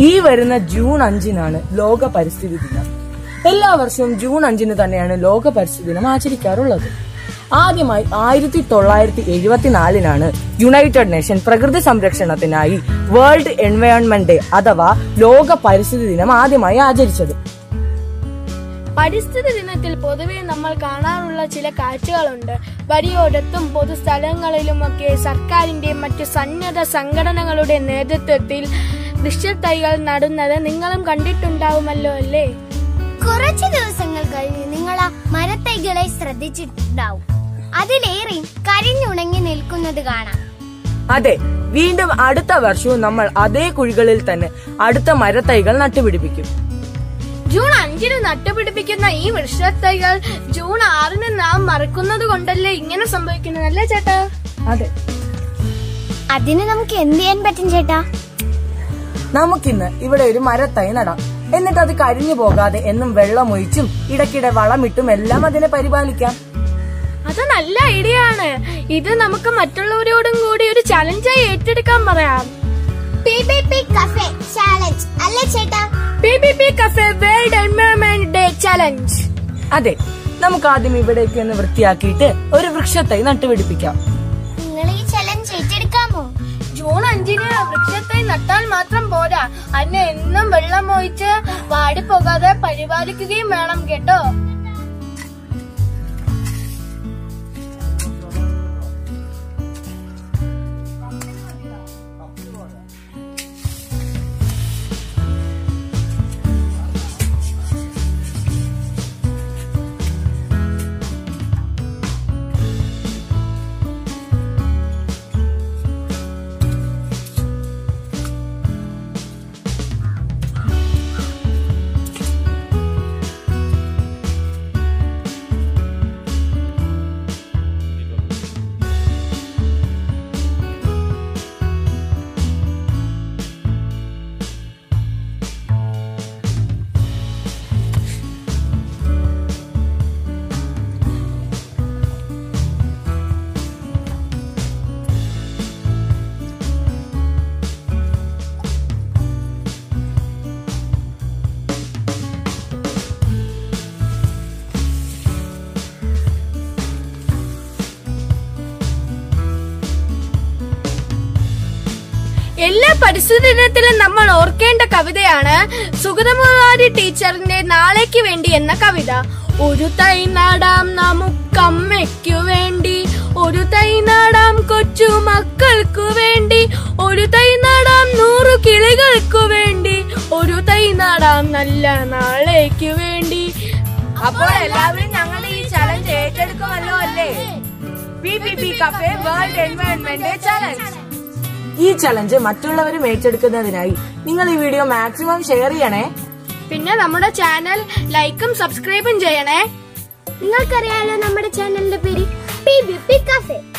ഈ വരുന്ന ജൂൺ അഞ്ചിനാണ് ലോക പരിസ്ഥിതി ദിനം എല്ലാ വർഷവും ജൂൺ അഞ്ചിന് തന്നെയാണ് ലോക പരിസ്ഥിതി ദിനം ആചരിക്കാറുള്ളത് ആദ്യമായി ആയിരത്തി തൊള്ളായിരത്തി എഴുപത്തിനാലിനാണ് യുണൈറ്റഡ് നേഷൻ പ്രകൃതി സംരക്ഷണത്തിനായി വേൾഡ് എൻവയോൺമെന്റ് ഡേ അഥവാ ലോക പരിസ്ഥിതി ദിനം ആദ്യമായി ആചരിച്ചത് പരിസ്ഥിതി ദിനത്തിൽ പൊതുവെ നമ്മൾ കാണാറുള്ള ചില കാഴ്ചകളുണ്ട് വഴിയോരത്തും പൊതുസ്ഥലങ്ങളിലുമൊക്കെ സർക്കാരിന്റെ മറ്റു സന്നദ്ധ സംഘടനകളുടെ നേതൃത്വത്തിൽ വൃക്ഷത്തൈകൾ നടുന്നത് നിങ്ങളും കണ്ടിട്ടുണ്ടാവുമല്ലോ അല്ലേ കുറച്ചു ദിവസങ്ങൾ കഴിഞ്ഞ് നിങ്ങൾ ആ മരത്തൈകളെ ശ്രദ്ധിച്ചിട്ടുണ്ടാവും അതിലേറെയും കരിഞ്ഞുണങ്ങി നിൽക്കുന്നത് കാണാം അതെ വീണ്ടും അടുത്ത വർഷവും നമ്മൾ അതേ കുഴികളിൽ തന്നെ അടുത്ത മരത്തൈകൾ നട്ടുപിടിപ്പിക്കും ജൂൺ അഞ്ചിന് നട്ടുപിടിപ്പിക്കുന്ന ഈ വൃക്ഷത്തൈകൾ ജൂൺ ആറിന് നാം മറക്കുന്നത് കൊണ്ടല്ലേ ഇങ്ങനെ സംഭവിക്കുന്നത് അല്ലേ ചേട്ടാ അതെ അതിന് നമുക്ക് എന്ത് ചെയ്യാൻ പറ്റും ചേട്ടാ നമുക്കിന്ന് ഇവിടെ ഒരു മരത്തൈ നടാം എന്നിട്ട് അത് കരിഞ്ഞു പോകാതെ എന്നും വെള്ളമൊഴിച്ചും ഇടയ്ക്കിടെ വളമിട്ടും എല്ലാം അതിനെ പരിപാലിക്കാം അത് നല്ല ഐഡിയ ആണ് ഇത് നമുക്ക് മറ്റുള്ളവരോടും കൂടി ഒരു ചലഞ്ചായി ഏറ്റെടുക്കാൻ പറയാം P B P cafe challenge അല്ലേ ചേട്ടാ P B P cafe world environment day challenge അതെ നമുക്ക് ആദ്യം ഇവിടേക്ക് ഒന്ന് വൃത്തിയാക്കിയിട്ട് ഒരു വൃക്ഷത്തൈ നട്ടുപിടിപ്പിക്കാം നിങ്ങൾ ഈ ചലഞ്ച് ഏറ്റെടുക്കാമോ ജൂൺ അഞ്ചിന് വൃക്ഷത്തെ നട്ടാൽ മാത്രം പോരാ അതിനെ എന്നും വെള്ളം ഒഴിച്ച് വാടിപ്പോകാതെ പരിപാലിക്കുകയും വേണം കേട്ടോ എല്ലാ പരിസ്ഥിതി ദിനത്തിലും നമ്മൾ ഓർക്കേണ്ട കവിതയാണ് സുഗതമുരാരി ടീച്ചറിന്റെ നാളേക്ക് വേണ്ടി എന്ന കവിത ഒരു തൈ നടാം നമുക്കമ്മയ്ക്കു വേണ്ടി ഒരു തൈ നടാം കൊച്ചു മക്കൾക്കു വേണ്ടി ഒരു തൈ നടാം നൂറു കിളികൾക്കു വേണ്ടി ഒരു തൈ നടാം നല്ല നാളേക്ക് വേണ്ടി അപ്പോൾ എല്ലാവരും ഞങ്ങൾ ഈ ചലഞ്ച് ഏറ്റെടുക്കുമല്ലോ അല്ലേ P P P cafe world environment challenge ഈ ചലഞ്ച് മറ്റുള്ളവരും ഏറ്റെടുക്കുന്നതിനായി നിങ്ങൾ ഈ വീഡിയോ മാക്സിമം ഷെയർ ചെയ്യണേ പിന്നെ നമ്മുടെ ചാനൽ ലൈക്കും സബ്സ്ക്രൈബും ചെയ്യണേ നിങ്ങൾക്കറിയാലോ നമ്മുടെ ചാനലിന്റെ പേര് പി ബി പി കഫേ